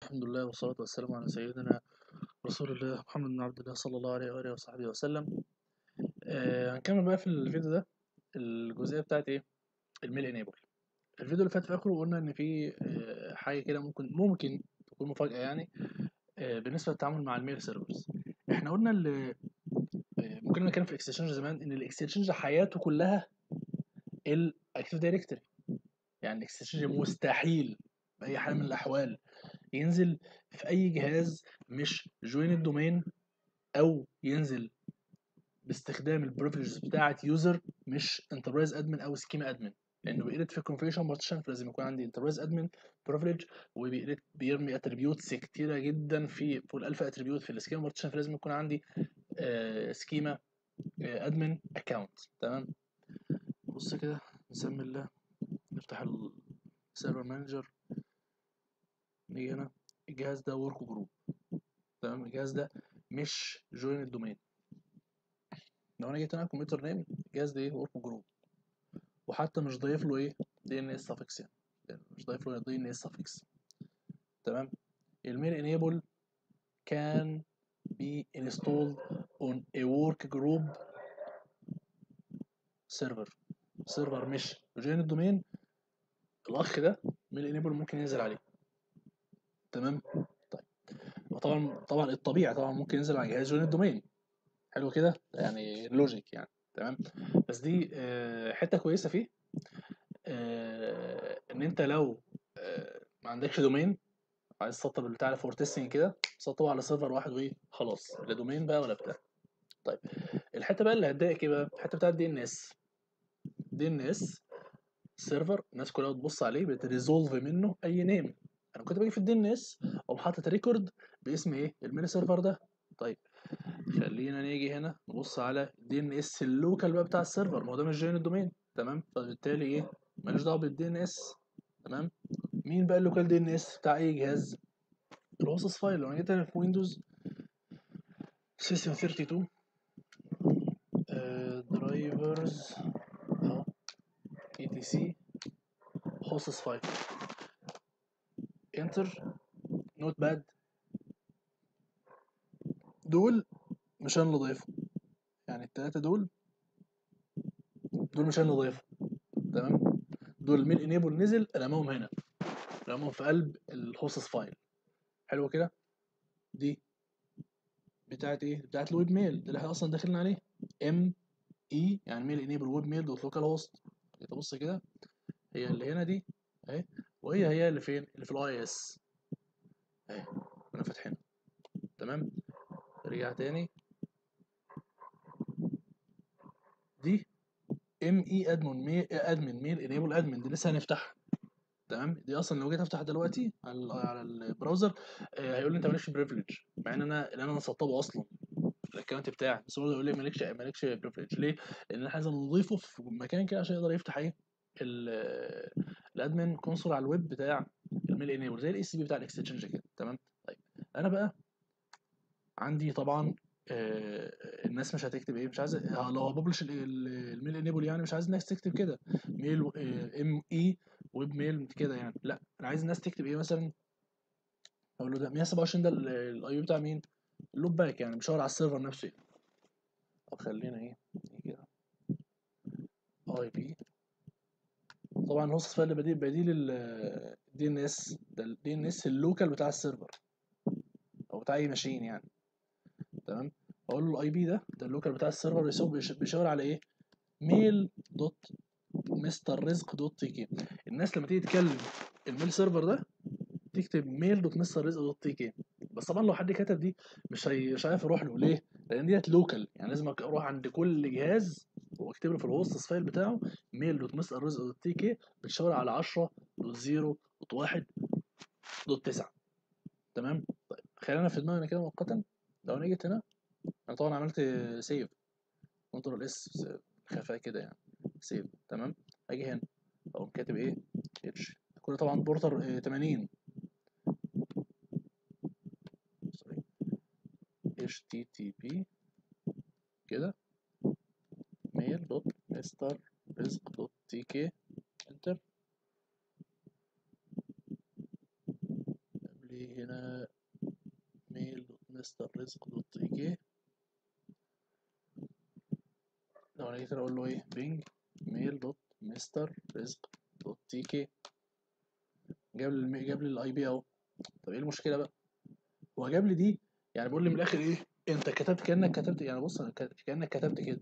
الحمد لله والصلاة والسلام على سيدنا رسول الله محمد بن عبد الله صلى الله عليه وآله وصحبه وسلم آه هنكمل بقى في الفيديو ده الجزئية بتاعت ايه الميل انيبل الفيديو اللي فات في اخره قلنا ان في آه حاجة كده ممكن ممكن تكون مفاجأة يعني آه بالنسبة للتعامل مع الميل سيرفرز احنا قلنا اللي آه ممكن نتكلم في الاكستشينج زمان ان الاكستشينج حياته كلها الاكتيف دايركتوري يعني الاكستشينج مستحيل بأي حال من الأحوال ينزل في أي جهاز مش جوين الدومين أو ينزل باستخدام البريفليجز بتاعة يوزر مش انتربرايز ادمن أو سكيما ادمن لأنه بيقرد في الكونفيجريشن بارتيشن فلازم يكون عندي انتربرايز ادمن بريفليج وبيقرد بيرمي اتريبيوتس كتيرة جدا في فوق الألف اتريبيوت في السكيما بارتيشن فلازم يكون عندي آه سكيما ادمن اكونت تمام بص كده نسمي الله نفتح السيرفر مانجر نيجي هنا الجهاز ده ورك جروب تمام الجهاز ده مش جوين الدومين لو انا جيت هنا كمبيوتر نيم الجهاز ده ايه ورك جروب وحتى مش ضايف له ايه دي ان اس سافكس يعني مش ضايف له دي ان اس سافكس تمام الميل انيبل can be installed on a work group server سيرفر مش جوين الدومين الاخ ده ميل انيبل ممكن ينزل عليه تمام طيب وطبعا طبعا الطبيعي طبعا ممكن ينزل على جهاز جوين الدومين حلو كده يعني لوجيك يعني تمام بس دي آه حته كويسه فيه آه ان انت لو آه ما عندكش دومين عايز تسطب بتاع فور تيستنج كده سطبه على سيرفر واحد وايه خلاص لا دومين بقى ولا بتاع طيب الحته بقى اللي هتضايقك ايه بقى الحته بتاعت دي ان اس دي ان اس سيرفر الناس كلها بتبص عليه بتريزولف منه اي نيم انا كنت باجي في الدي ان اس اقوم حاطط ريكورد باسم ايه الميل سيرفر ده طيب خلينا نيجي هنا نبص على الدي ان اس اللوكال بقى بتاع السيرفر ما هو ده مش جوين الدومين تمام فبالتالي ايه ماليش دعوه بالدي ان اس تمام مين بقى اللوكال دي ان اس بتاع اي جهاز الهوستس فايل لو انا جيت هنا في ويندوز سيستم 32 درايفرز اهو اي تي سي هوستس فايل انتر نوت باد دول مش انا اللي ضايفهم يعني التلاتة دول دول مش انا اللي ضايفهم تمام دول الميل انيبل نزل رماهم هنا رماهم في قلب الهوستس فايل حلو كده دي بتاعت ايه بتاعت الويب ميل اللي احنا اصلا داخلين عليه ام اي يعني ميل انيبل ويب ميل دوت لوكال هوست تبص كده هي اللي هنا دي اهي وهي هي اللي فين اللي في الاي اس اهي انا فاتحينها تمام رجع تاني دي ام اي ادمن ميل ادمن ميل انيبل ادمن دي لسه هنفتحها تمام دي اصلا لو جيت افتح دلوقتي على على البراوزر آه هيقول لي انت مالكش بريفليج مع ان انا اللي انا مسطبه اصلا الاكونت بتاعي بس هو يقول لي مالكش مالكش بريفليج ليه؟ لان احنا عايزين نضيفه في مكان كده عشان يقدر يفتح ايه الادمن كونسول على الويب بتاع الميل انيبل زي الاي سي بي بتاع الاكستشينج كده تمام طيب انا بقى عندي طبعا آه الناس مش هتكتب ايه مش عايز لو هببلش الميل انيبل يعني مش عايز الناس تكتب كده ميل ام اي ويب ميل كده يعني لا انا عايز الناس تكتب ايه مثلا اقول له ده 127 ده الاي بتاع مين اللوب باك يعني مشاور على السيرفر نفسه طب خلينا ايه كده اي بي طبعا الهوست فايل بديل بديل الدي ان اس ده الدي ان اس اللوكال بتاع السيرفر او بتاع اي ماشين يعني تمام اقول له الاي بي ده ده اللوكال بتاع السيرفر بيشاور على ايه ميل دوت مستر رزق دوت تي كي الناس لما تيجي تكلم الميل سيرفر ده تكتب ميل دوت مستر رزق دوت تي كي بس طبعا لو حد كتب دي مش هي... مش عارف يروح له ليه لان ديت لوكال يعني لازم اروح عند كل جهاز واكتب له في الهوستس فايل بتاعه ميل دوت مستر رزق دوت تي كي بتشاور على 10 دوت 0 دوت 1 دوت 9 تمام طيب خلينا في دماغنا كده مؤقتا لو انا جيت هنا انا طبعا عملت سيف كنترول اس خفاء كده يعني سيف تمام اجي هنا اقوم كاتب ايه اتش كل طبعا بورتر 80 سوري اتش تي تي بي كده ميل دوت مستر رزق دوت تي كي انتر قبل هنا ميل دوت مستر رزق دوت اي كي لو انا جيت اقول له ايه بينج ميل دوت مستر رزق دوت تي كي جاب لي الم- جاب لي الاي بي اهو طب ايه المشكله بقى هو جاب لي دي يعني بيقول لي من الاخر ايه انت كتبت كانك كتبت يعني بص أنا ك- كانك كتبت كده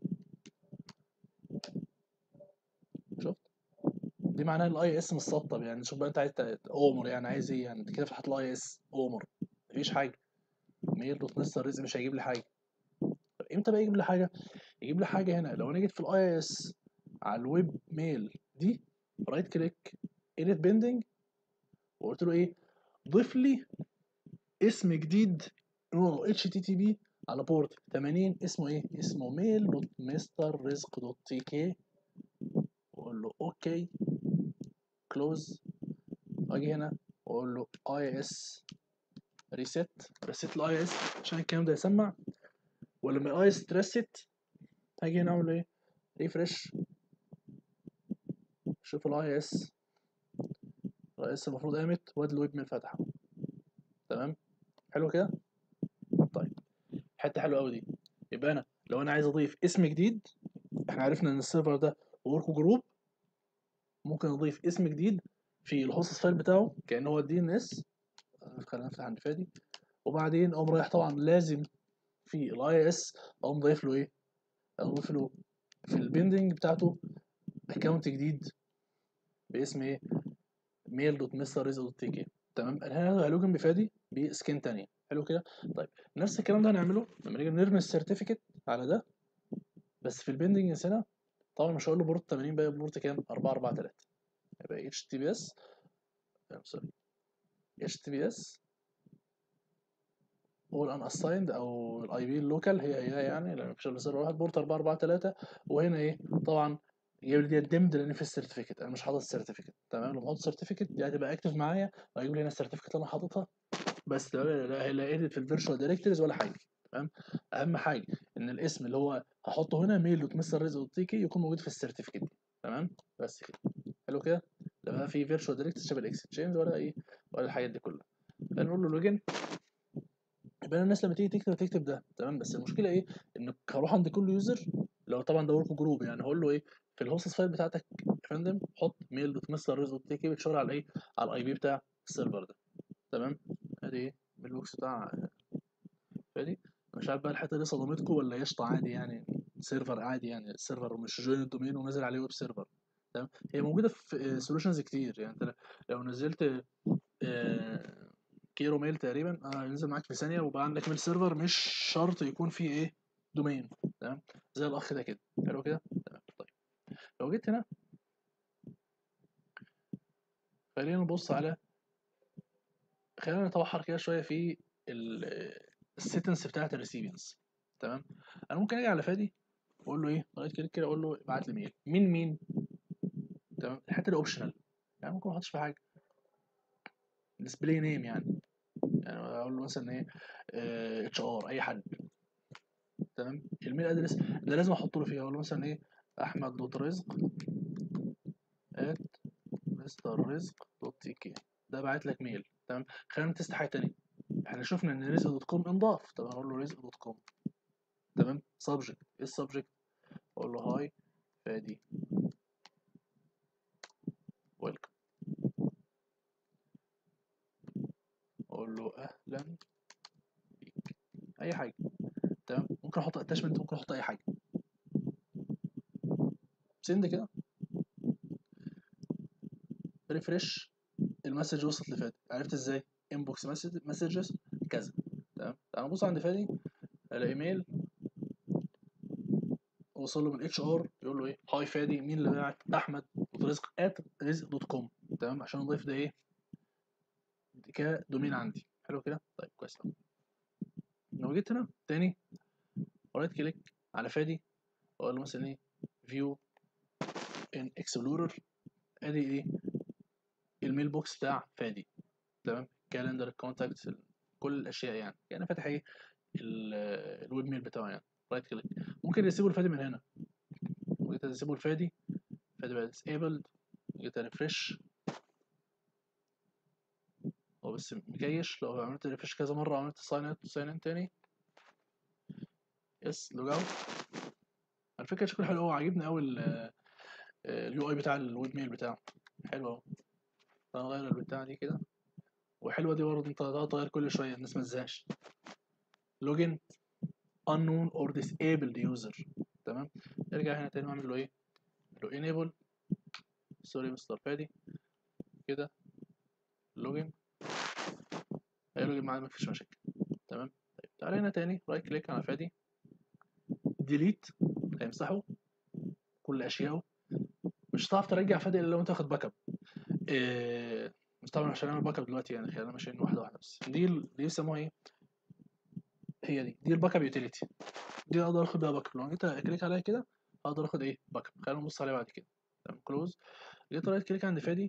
شفت دي معناها الاي اس مسطب يعني شوف بقى انت عايز ت- اومر يعني عايز ايه يعني انت كده فتحت الاي اس اومر مفيش حاجه ميل دوت مستر رزق مش هيجيب لي حاجه طب امتى بقى يجيب لي حاجه يجيب لي حاجه هنا لو انا جيت في الاي اس على الويب ميل دي رايت كليك edit بيندنج وقلت له ايه ضيف لي اسم جديد نوعه اتش تي تي بي على بورت 80 اسمه ايه اسمه ميل دوت مستر رزق دوت تي كي واقول له اوكي كلوز اجي هنا واقول له اي اس ريسيت ريسيت الاي اس عشان الكلام ده يسمع ولما الاي اس تريست هاجي هنا اعمل ايه ريفرش شوف الاي اس الاي اس المفروض قامت وادي الويب ميل فتحه تمام حلو كده طيب حته حلوه قوي دي يبقى انا لو انا عايز اضيف اسم جديد احنا عرفنا ان السيرفر ده ورك جروب ممكن اضيف اسم جديد في الهوست فايل بتاعه كانه هو الدي ان اس خلينا نفتح عند فادي وبعدين اقوم رايح طبعا لازم في الاي اس اقوم ضايف له ايه اضيف له في البيندنج بتاعته اكونت جديد باسم ايه ميل دوت مستر رزق دوت تي كي تمام انا هنا هلوجن بفادي بسكين تانية حلو كده طيب نفس الكلام ده هنعمله لما نيجي نرمي السيرتيفيكت على ده بس في البيندنج هنا طبعا مش هقول له بورت 80 بقى بورت كام 443 يبقى اتش تي بي اس سوري اتش تي بي اس all unassigned او الاي بي اللوكال هي هي يعني لان مفيش الا سيرفر واحد بورت 443 وهنا ايه طبعا جايب لي دي الدمد لان في السيرتيفيكت انا مش حاطط السيرتيفيكت تمام لما احط السيرتيفيكت دي هتبقى اكتف معايا وهيجيب لي هنا السيرتيفيكت اللي انا حاططها بس لا لا لا ايديت في الفيرتشوال دايركتوريز ولا حاجه تمام اهم حاجه ان الاسم اللي هو هحطه هنا ميل دوت مستر رزق دوت تيكي يكون موجود في السيرتيفيكت دي تمام بس كده حلو كده لا بقى في فيرتشوال دايركتوريز شبه الاكسشينج ولا ايه ولا الحاجات دي كلها نقول له لوجن يبقى الناس لما تيجي تكتب تكتب ده تمام بس المشكله ايه ان هروح عند كل يوزر لو طبعا ده ورك جروب يعني هقول له ايه في الهوست فايل بتاعتك يا فندم حط ميل دوت مستر رزق دوت تيكي بتشاور على ايه على الاي بي بتاع السيرفر ده تمام ادي ايه البوكس بتاع فادي مش عارف بقى الحته دي صدمتكم ولا قشطه عادي يعني سيرفر عادي يعني السيرفر مش جوين الدومين ونازل عليه ويب سيرفر تمام هي موجوده في سولوشنز كتير يعني انت لو نزلت آه، كيرو ميل تقريبا اه ينزل معاك في ثانيه وبقى عندك ميل سيرفر مش شرط يكون فيه ايه دومين تمام زي الاخ ده كده حلو كده تمام طيب لو جيت هنا خلينا نبص على خلينا نتبحر كده شويه في السيتنس بتاعت الريسيفنس تمام انا ممكن اجي على فادي واقول له ايه رايت كليك كده اقول له ابعت لي ميل مين مين تمام الحته دي اوبشنال يعني ممكن ما احطش في حاجه ديسبلاي نيم يعني يعني اقول له مثلا ايه اتش ار اي حد تمام الميل ادرس ده لازم احط له فيها اقول له مثلا ايه احمد دوت رزق ات مستر رزق دوت تي كي ده بعت لك ميل تمام خلينا نتست حاجه تانية احنا شفنا ان رزق دوت كوم انضاف طب اقول له رزق دوت كوم تمام سبجكت ايه السبجكت اقول له هاي فادي ويلكم اقول له اهلا بيك اي حاجه تمام ممكن احط اتاشمنت ممكن احط اي حاجه سند كده ريفرش المسج وصلت لفادي عرفت ازاي انبوكس مسجز كذا تمام انا ابص عند فادي الاقي ميل وصل له من اتش ار يقول له ايه هاي فادي مين اللي باعت احمد رزق ات رزق دوت كوم تمام عشان اضيف ده ايه كدومين عندي حلو كده طيب كويس أوي. لو جيت هنا تاني رايت كليك على فادي واقول له مثلا ايه فيو ان اكسبلورر ادي ايه الميل بوكس بتاع فادي تمام كالندر كونتاكت كل الاشياء يعني يعني فاتح ايه ال- الويب ميل بتاعه يعني رايت كليك ممكن يسيبه الفادي من هنا وجيت اسيبه الفادي فادي بقى disabled جيت ريفرش هو بس مكيش لو عملت ريفرش كذا مره وعملت ساين اوت وساين ان تاني يس لوج اوت على فكره شكله حلو قوي عاجبني قوي اليو اي بتاع الويب ميل بتاعه حلو اهو هنغير البتاع دي كده وحلوه دي برضه انت تقعد تغير كل شويه الناس ما تزهقش لوجن unknown or disabled user تمام نرجع هنا تاني نعمل له ايه له enable سوري مستر فادي كده لوجن هيلوجن معانا مفيش مشاكل تمام طيب تعالى هنا تاني رايت كليك على فادي ديليت هيمسحه كل اشيائه مش هتعرف ترجع فادي الا لو انت واخد باك اب إيه بس طبعا عشان اعمل باك اب دلوقتي يعني خلينا ماشيين واحده واحده بس دي ال- دي بيسموها ايه هي دي دي الباك اب يوتيليتي دي اقدر اخد بيها باك اب لو جيت اكليك عليها كده اقدر اخد ايه باك اب خلينا نبص عليها بعد كده تمام كلوز جيت رايت كليك عند فادي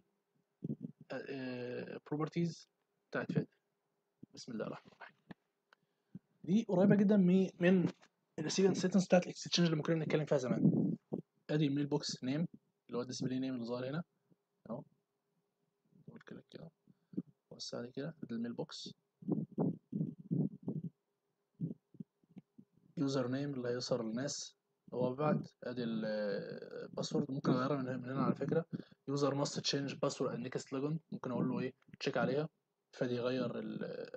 بروبرتيز بتاعت فادي بسم الله الرحمن الرحيم دي قريبه جدا من من الريسيفنج سيتنس بتاعت الاكستشينج اللي كنا بنتكلم فيها زمان ادي الميل بوكس نيم اللي هو الديسبلاي نيم اللي ظاهر هنا اهو نقول كده كده وسع دي كده ادي الميل بوكس يوزر نيم اللي هيظهر للناس هو بعد ادي الباسورد ممكن اغيرها من من هنا على فكره يوزر ماست تشينج باسورد اند نيكست لوجن ممكن اقول له ايه تشيك عليها فادي يغير ال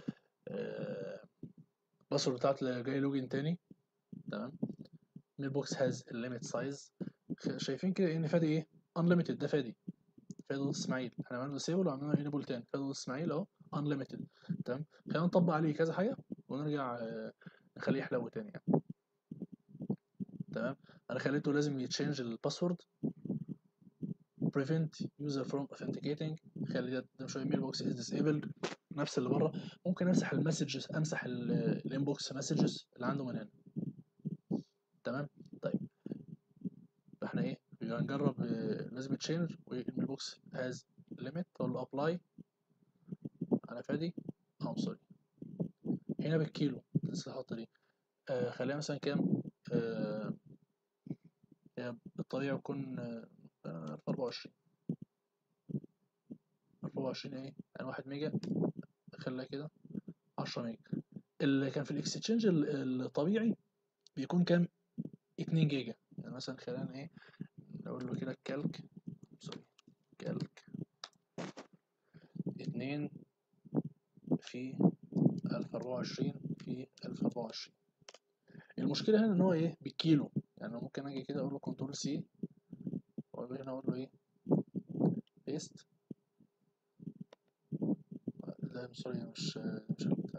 الباسورد بتاعت اللي جاي لوجن تاني تمام ميل بوكس هاز الليميت سايز شايفين كده ان فادي ايه انليميتد ده فادي فادي اسماعيل احنا عملنا ديسيبل وعملنا انيبل تاني فادي اسماعيل اهو انليميتد تمام خلينا نطبق عليه كذا حاجه ونرجع آه، نخليه يحلو تاني يعني تمام انا خليته لازم يتشينج الباسورد prevent user from authenticating خلي ده ده شويه ميل بوكس is disabled نفس اللي بره ممكن امسح المسجز امسح الانبوكس مسجز اللي عنده من هنا تمام طيب فاحنا ايه يبقى نجرب آه، لازم يتشينج والميل بوكس has limit اقول له apply على فادي اه سوري هنا بالكيلو لسه الحطه دي آه خليها مثلا كام آه هي بالطبيعي بتكون آه 24 24 ايه يعني 1 ميجا خليها كده 10 ميجا اللي كان في الاكستشينج ال- الطبيعي بيكون كام 2 جيجا يعني مثلا خلينا ايه نقول له كده كالك سوري كالك 2 في 1024 في 1024 المشكلة هنا ان هو ايه بالكيلو يعني ممكن اجي كده اقول له كنترول سي واقول له هنا اقول له ايه بيست لا سوري مش مش البتاع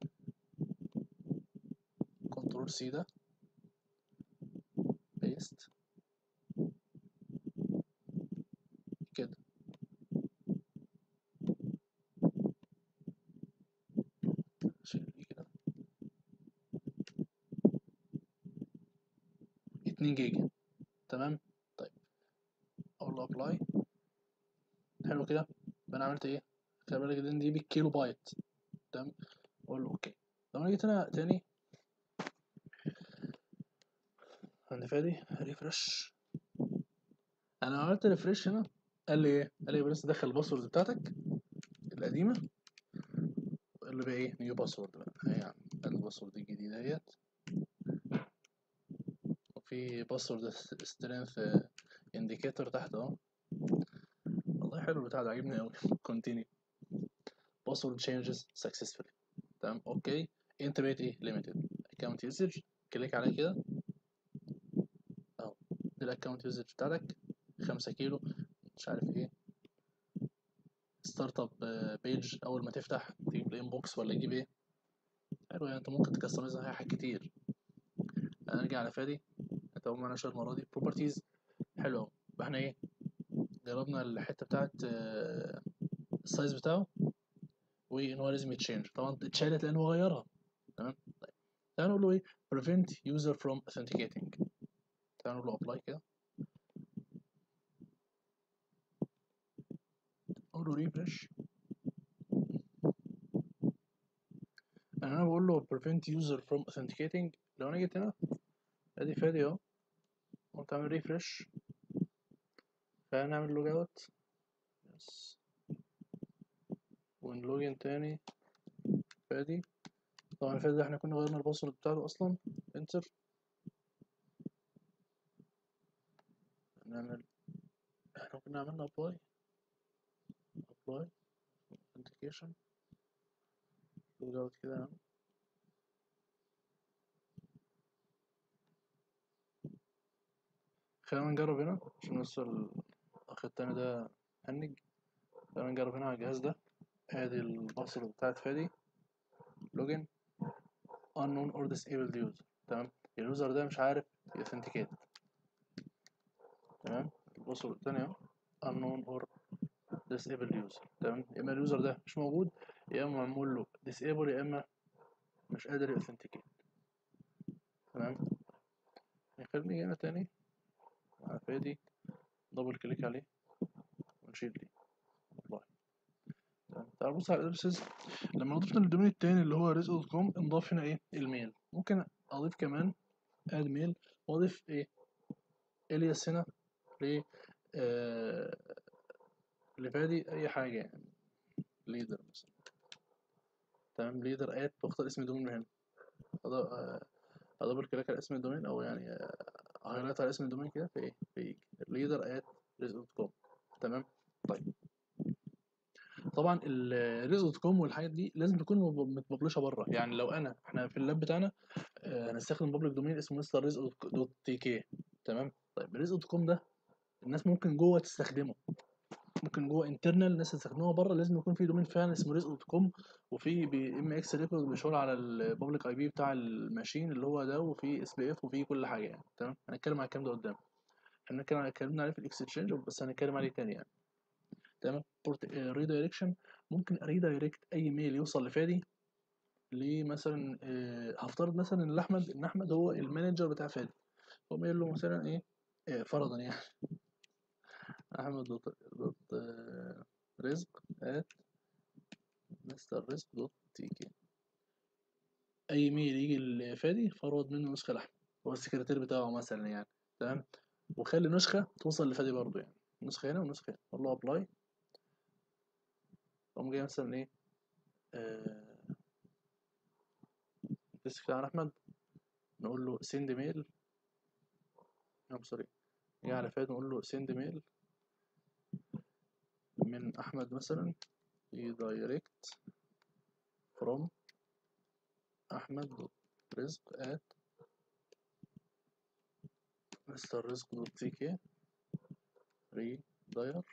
كنترول سي ده بيست كده شيل دي كده 2 جيجا تمام طيب اقول له ابلاي حلو كده يبقى انا عملت ايه خلي بالك ان دي بالكيلو بايت تمام اقول له اوكي لو انا جيت هنا تاني عند فادي ريفرش انا عملت ريفرش هنا قال لي ايه قال لي بس دخل الباسورد بتاعتك القديمه قال لي بقى ايه نيو باسورد بقى اهي يا عم ادي الباسورد الجديده اهيت وفي باسورد سترينث انديكيتور تحت اهو والله حلو البتاع ده عاجبني قوي كونتينيو باسورد changes successfully تمام اوكي انت بقيت ايه ليميتد اكونت يوزج كليك عليه كده اهو دي الاكونت يوزج بتاعتك خمسة كيلو مش عارف ايه ستارت اب بيج اول ما تفتح تجيب الانبوكس ولا تجيب ايه حلو يعني انت ممكن تكستمايز فيها حاجات كتير هنرجع على فادي انت اول ما نشر المره دي بروبرتيز حلو اهو يبقى احنا ايه جربنا الحته بتاعت آه، السايز بتاعه وان هو لازم يتشينج طبعا اتشالت لان هو غيرها تمام طيب تعال نقول له ايه prevent user from authenticating تعال نقول له apply كده اقول له refresh يعني انا بقول له prevent user from authenticating لو انا جيت هنا ادي فادي اهو قمت عامل ريفرش خلينا نعمل لوج اوت يس لوجن تاني فادي طبعا الفادي ده احنا كنا غيرنا الباسورد بتاعته اصلا انتر نعمل احنا كنا عملنا ابلاي ابلاي authentication لوج اوت كده يعني. خلينا نجرب هنا عشان لسه الاخ التاني ده هنج خلينا نجرب هنا على الجهاز ده ادي الباسورد بتاعت فادي لوجن unknown or disabled user تمام اليوزر ده مش عارف يثنتيكيت تمام الباسورد التاني اهو unknown or disabled user تمام يا اما اليوزر ده مش موجود يا اما معمول له disable يا اما مش قادر يثنتيكيت تمام خلينا نيجي هنا تاني على فادي دبل كليك عليه ونشيل دي والله تمام تعال بص على الادرسز لما ضفنا الدومين التاني اللي هو رزق دوت كوم نضاف هنا ايه الميل ممكن اضيف كمان اد ميل واضيف ايه الياس هنا ل آه لفادي اي حاجه يعني ليدر مثلا تمام ليدر اد واختار اسم الدومين من هنا أض- آه، ادبل كليك على اسم الدومين او يعني آه، هايلايت على اسم الدومين كده في ايه في ليدر ات رزق دوت كوم تمام طيب طبعا الرزق دوت كوم والحاجات دي لازم تكون مب- متبلشه بره يعني لو انا احنا في اللاب بتاعنا آه، هنستخدم بابليك دومين اسمه مستر رزق دوت تي كي تمام طيب الرزق دوت كوم ده الناس ممكن جوه تستخدمه ممكن جوه انترنال الناس تستخدموها بره لازم يكون في دومين فعلا اسمه رزق دوت كوم وفي بي ام اكس ريكورد بيشاور على البابليك اي بي بتاع الماشين اللي هو ده وفي اس بي اف وفي كل حاجه يعني تمام هنتكلم على الكلام ده قدام احنا هنتكلم اتكلمنا عليه في الاكستشينج بس هنتكلم عليه تاني يعني تمام بورت ريدايركشن ممكن اريدايركت اي ميل يوصل لفادي ليه مثلا آه، هفترض مثلا ان احمد ان احمد هو المانجر بتاع فادي فقوم قايل له مثلا ايه آه، فرضا يعني احمد دوت دوت آه، رزق ات مستر رزق دوت تي كي اي ميل يجي لفادي فرض منه نسخه لاحمد هو السكرتير بتاعه مثلا يعني تمام وخلي نسخه توصل لفادي برضه يعني نسخه هنا ونسخه هنا اقول له ابلاي اقوم جاي مثلا ايه آه، نمسك على احمد نقول له سند ميل ام سوري نيجي على فادي نقول له سند ميل من احمد مثلا يدايركت فروم احمد دوت رزق ات مستر رزق دوت تي كي ري داير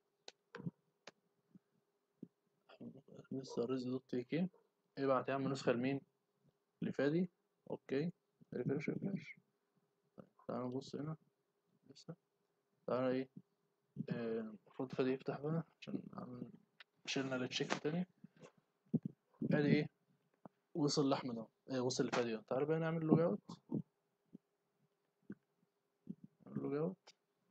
مستر رزق دوت تي كي ابعت يا عم نسخة لمين لفادي اوكي ريفرش ريفرش تعالى نبص هنا لسه تعالى ايه آه، المفروض فادي يفتح بقى عشان عمل- شلنا التشيك تاني ادي ايه وصل لاحمد اهو إيه وصل لفادي اهو تعالى بقى نعمل لوج اوت نعمل لوج اوت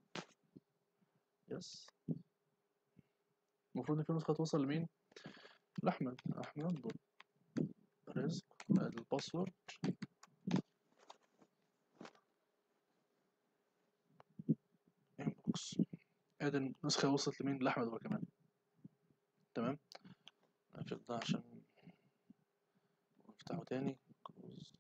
يس المفروض ان في نسخة توصل لمين لاحمد احمد دوت رزق ادي الباسورد انبوكس ادي النسخة وصلت لمين لاحمد هو كمان تمام نقفل ده عشان نفتحه تاني close.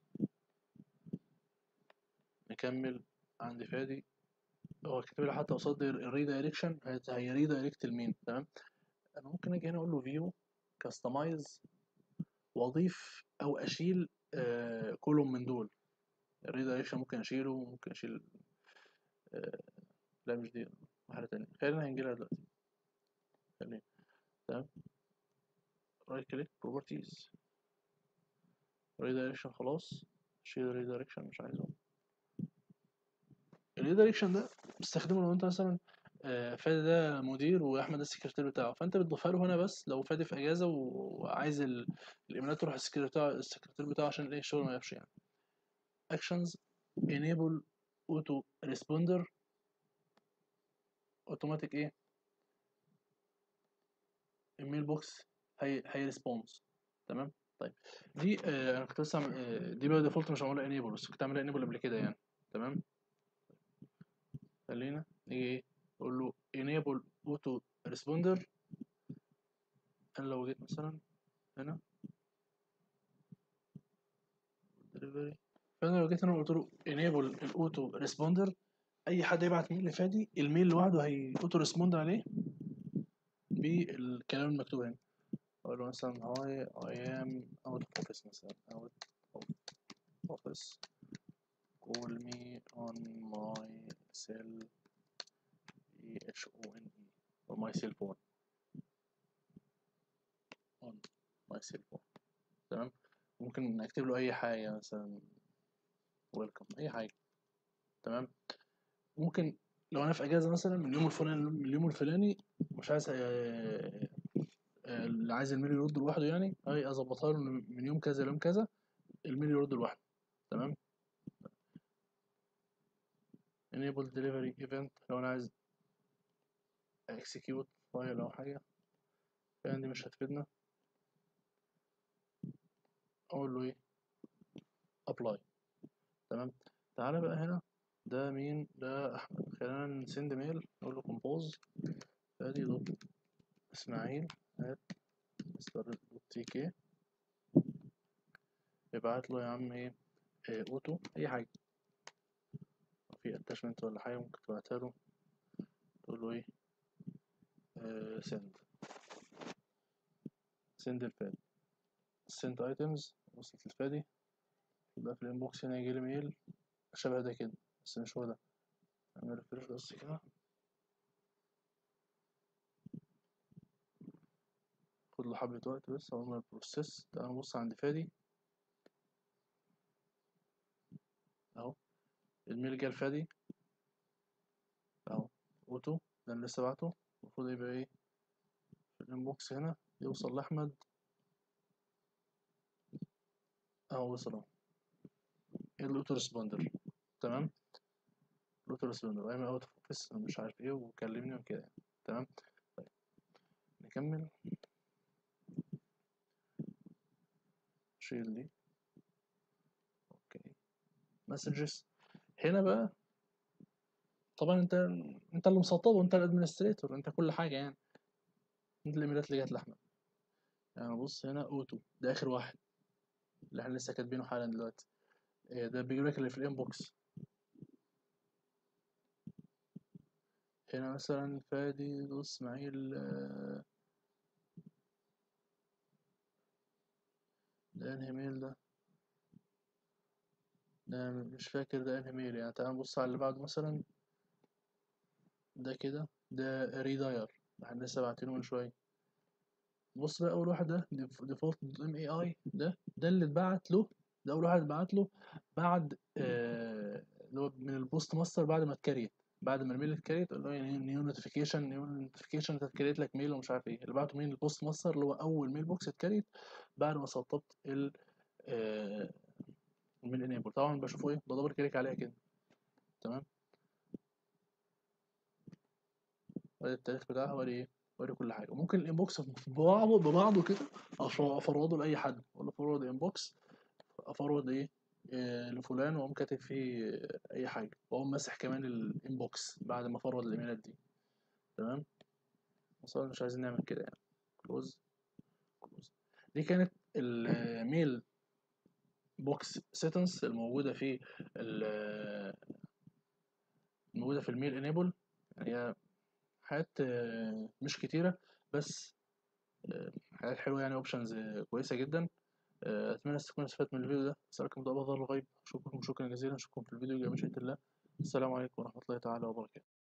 نكمل عند فادي هو كاتب لي حتى قصاد الريدايركشن هيريدايركت لمين تمام انا ممكن اجي هنا اقول له فيو كاستمايز واضيف او اشيل آه كولوم من دول الريدايركشن ممكن اشيله ممكن اشيل آه لا مش دي واحدة تانية خلينا هنجيلها دلوقتي خلينا تمام رايت كليك بروبرتيز ريدايركشن خلاص شيل الريدايركشن مش عايزه الريدايركشن ده بتستخدمه لو انت مثلا آه، فادي ده مدير واحمد ده السكرتير بتاعه فانت بتضيفها له هنا بس لو فادي في اجازه وعايز ال- الايميلات تروح السكرتير بتاعه السكرتير بتاعه عشان ايه الشغل ما يقفش يعني actions enable auto responder اوتوماتيك ايه الميل بوكس هي هي ريسبونس تمام طيب دي آه انا كنت لسه عم- آه دي بقى ديفولت مش معموله انيبل بس كنت عاملها انيبل قبل كده يعني تمام خلينا نيجي ايه نقول له enable auto responder انا لو جيت مثلا هنا delivery فانا لو جيت هنا وقلت له enable الاوتو ريسبوندر اي حد يبعت ميل لفادي الميل لوحده هي اوتو ريسبوند عليه بالكلام المكتوب هنا اقول له مثلا هاي I am out of office مثلا out of office call me on my cell E H O N E or my cell phone on my cell phone تمام ممكن اكتب له اي حاجه مثلا ويلكم اي حاجه تمام ممكن لو انا في اجازه مثلا من اليوم الفلاني من اليوم الفلاني مش عايز آه، آه، اللي عايز الميل يرد لوحده يعني هاي اظبطها له إن من يوم كذا ليوم كذا الميل يرد لوحده تمام enable delivery event لو انا عايز execute فايل او حاجه يعني دي مش هتفيدنا اقول له ايه apply تمام تعالى بقى هنا ده مين ده احمد خلينا نسند ميل نقول له compose ادي دوت اسماعيل at مستر دوت تي كي ابعت له يا عم ايه إيه، اوتو اي حاجه لو في اتاشمنت ولا حاجه ممكن تبعتها له تقول له ايه سند سند الفادي سند ايتمز وصلت الفادي يبقى في الانبوكس هنا يجيلي ميل شبه ده كده بس مش هو ده اعمل ريفرش بس كده خد له حبة وقت بس اول ما البروسيس تعال نبص عند فادي اهو الميل جه لفادي اهو اوتو ده اللي لسه بعته المفروض يبقى ايه في الانبوكس هنا يوصل لاحمد اهو وصل اهو الاوتو ريسبوندر تمام الاوتو ريسبوندر ايام اوت اوف اوفيس مش عارف ايه وكلمني وكده يعني. تمام طيب نكمل شيل دي اوكي مسجز هنا بقى طبعا انت انت اللي مسطبه انت الادمنستريتور انت كل حاجه يعني انت الايميلات اللي جت لاحمد يعني بص هنا اوتو ده اخر واحد اللي احنا لسه كاتبينه حالا دلوقتي إيه ده بيجيب لك اللي في الانبوكس هنا مثلا فادي دو اسماعيل آه، ده انهي ميل ده ده مش فاكر ده انهي ميل يعني تعال نبص على اللي بعده مثلا ده كده ده ريداير احنا لسه باعتينه من شويه بص بقى اول واحد ده ديفولت ام اي اي ده ده اللي اتبعت له ده اول واحد اتبعت له بعد آه، اللي هو من البوست ماستر بعد ما اتكريت بعد ما الميل اتكريت اللي هو يعني نيو نوتيفيكيشن نيو نوتيفيكيشن انت اتكريت لك ميل ومش عارف ايه اللي بعته مين البوست ماستر اللي هو اول ميل بوكس اتكريت بعد ما سطبت ال آه، الميل انيبل طبعا بشوفه ايه بدبل كليك عليها كده تمام وادي التاريخ بتاعها وادي ايه وادي كل حاجه وممكن الانبوكس ببعضه ببعضه كده أف- افرده لاي حد اقول له فورورد انبوكس افرود ايه آه، لفلان واقوم كاتب فيه آه، اي حاجه واقوم ماسح كمان الانبوكس بعد ما افرد الايميلات دي تمام بس أنا مش عايزين نعمل كده يعني كلوز كلوز دي كانت الميل بوكس سيتنس الموجوده في ال- الموجوده في الميل انيبل يعني هي حاجات آه، مش كتيره بس آه، حاجات حلوه يعني اوبشنز كويسه جدا آه، اتمنى تكونوا استفدت من الفيديو ده اسالكم ده افضل الغيب اشكركم شكرا جزيلا اشوفكم في الفيديو الجاي بمشيئه الله السلام عليكم ورحمه الله تعالى وبركاته